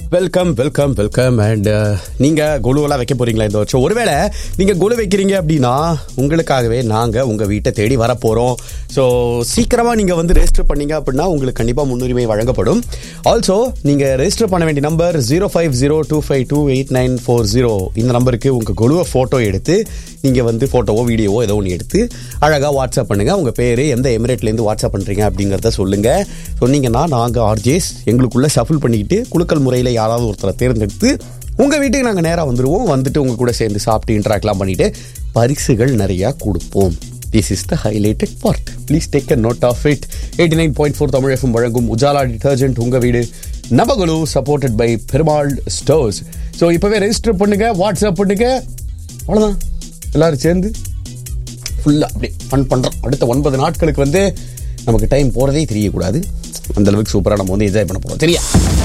Welcome welcome welcome and நீங்க குழுவெல்லாம் வைக்க போறீங்களா இந்த வருஷம் ஒருவேளை நீங்க குழு வைக்கிறீங்க அப்படின்னா உங்களுக்காகவே நாங்க உங்க வீட்டை தேடி வர போறோம் ஸோ சீக்கிரமா நீங்க வந்து ரெஜிஸ்டர் பண்ணீங்க அப்படின்னா உங்களுக்கு கண்டிப்பா முன்னுரிமை வழங்கப்படும் ஆல்சோ நீங்க ரெஜிஸ்டர் பண்ண வேண்டிய number zero five zero two five two eight nine four zero இந்த நம்பருக்கு உங்க குழுவை போட்டோ எடுத்து நீங்க வந்து போட்டோவோ வீடியோவோ ஏதோ ஒன்று எடுத்து அழகா வாட்ஸ்அப் பண்ணுங்க உங்க பேரு எந்த எமிரேட்லேருந்து வாட்ஸ்அப் பண்றீங்க அப்படிங்கிறத சொல்லுங்க சொன்னீங்கன்னா நாங்க ஆர்ஜேஸ் எங்களுக்குள்ள ஷஃபிள் பண்ணிக்கிட்டு குலுக்கல் முறையில் யாராவது ஒருத்தரை தேர்ந்தெடுத்து உங்க வீட்டுக்கு நாங்கள் நேராக வந்துடுவோம் வந்துட்டு உங்க கூட சேர்ந்து சாப்பிட்டு இன்ட்ராக்ட்லாம் பண்ணிட்டு பரிசுகள் நிறையா கொடுப்போம் this is the highlighted part please take a note of it eighty nine point four Tamil FM வழங்கும் உஜாலா டிட்டர்ஜென்ட் உங்க வீடு நபகுலு supported by Perumal stores so இப்போவே ரெஜிஸ்டர் பண்ணுங்க வாட்ஸ்அப் பண்ணுங்க அவ்வளோதான் எல்லாரும் சேர்ந்து ஃபுல்லாக அப்படியே ஃபன் பண்ணுறோம் அடுத்த ஒன்பது நாட்களுக்கு வந்து நமக்கு டைம் போகிறதே தெரியக்கூடாது அந்த அளவுக்கு சூப்பராக நம்ம வந்து என்ஜாய் பண்ண போகிறோம் சரியா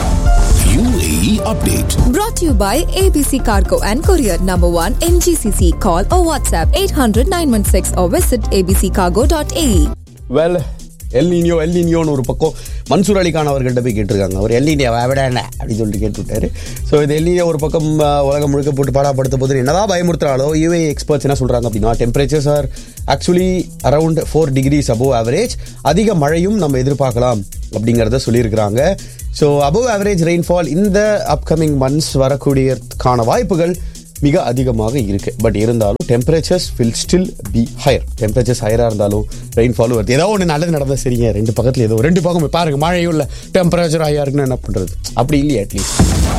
UAE update. Brought to you by ABC Cargo and Courier Number 1 MGCC. Call or WhatsApp 800 916 or visit abccargo.ae. Well El Niño El நீனியோன்னு ஒரு பக்கம் மன்சூர் அலிகான் அவர்கள்ட்ட போய் கேட்டிருக்காங்க அவர் எல் நீனியா விட என்ன அப்படின்னு சொல்லிட்டு கேட்டுவிட்டாரு ஸோ இது எல் நீனியா ஒரு பக்கம் அஹ், உலகம் முழுக்க போட்டு பாடாப்படுத்த போது என்னதான் பயமுறுத்துறாலோ யூஏ எக்ஸ்பர்ட்ஸ் என்ன சொல்றாங்க அப்படின்னா temperatures are actually around four degrees above average அதிக மழையும் நம்ம எதிர்பார்க்கலாம் அப்படிங்கிறத சொல்லியிருக்கிறாங்க ஸோ அபோவ் ஆவரேஜ் ரெயின்ஃபால் இந்த அப்கமிங் மந்த்ஸ் வரக்கூடியதுக்கான வாய்ப்புகள் மிக அதிகமாக இருக்கு பட் இருந்தாலும் temperatures will still be higher temperatures ஹையராக இருந்தாலும் ரெயின்ஃபாலும் வருது ஏதோ ஒன்று நல்லது நடந்தா சரிங்க ரெண்டு பக்கத்தில் ஏதோ ரெண்டு பக்கம் போய் பாருங்க மழையும் இல்லை டெம்பரேச்சர் ஹையாக இருக்குன்னு என்ன பண்ணுறது அப்படி இல்லையா at least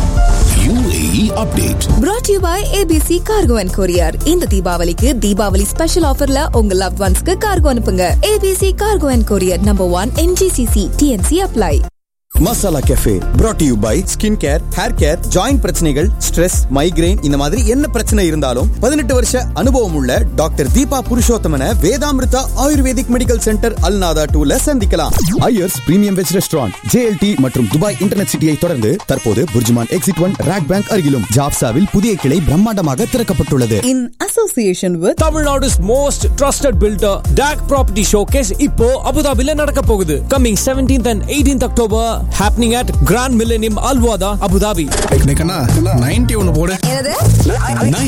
UAE update. Brought to you by ABC Cargo and Courier. இந்த தீபாவளிக்கு தீபாவளி ஸ்பெஷல் ஆஃபர்ல உங்க லவ் ஒன்ஸ்க்கு கார்கோ அனுப்புங்க ABC Cargo and Courier Number 1 MGCC TNC apply. Masala cafe brought to you by skin care hair care joint பிரச்சனைகள் stress migraine இந்த மாதிரி என்ன பிரச்சனை இருந்தாலும் பதினெட்டு வருஷ அனுபவம் உள்ள டாக்டர் தீபா புருஷோத்தமன Vedamritha ayurvedic medical centre Al Nahda டூல சந்திக்கலாம் Iyer's premium veg restaurant JLT மற்றும் துபாய் இன்டர்நெட் சிட்டியை தொடர்ந்து தற்போது BurJuman exit one RAK bank அருகிலும் ஜாப்சாவில் புதிய கிளை பிரம்மாண்டமாக திறக்கப்பட்டுள்ளது In association with தமிழ்நாடு's மோஸ்ட் ட்ரஸ்டட் பில்டர் டாக் ப்ராப்பர்ட்டி ஷோகேஸ் இப்போ அபுதாபில நடக்க போகுது coming 17th and 18th October happening at grand millennium Al Wahda Abu Dhabi ninety ஒன்னு போடு என்னது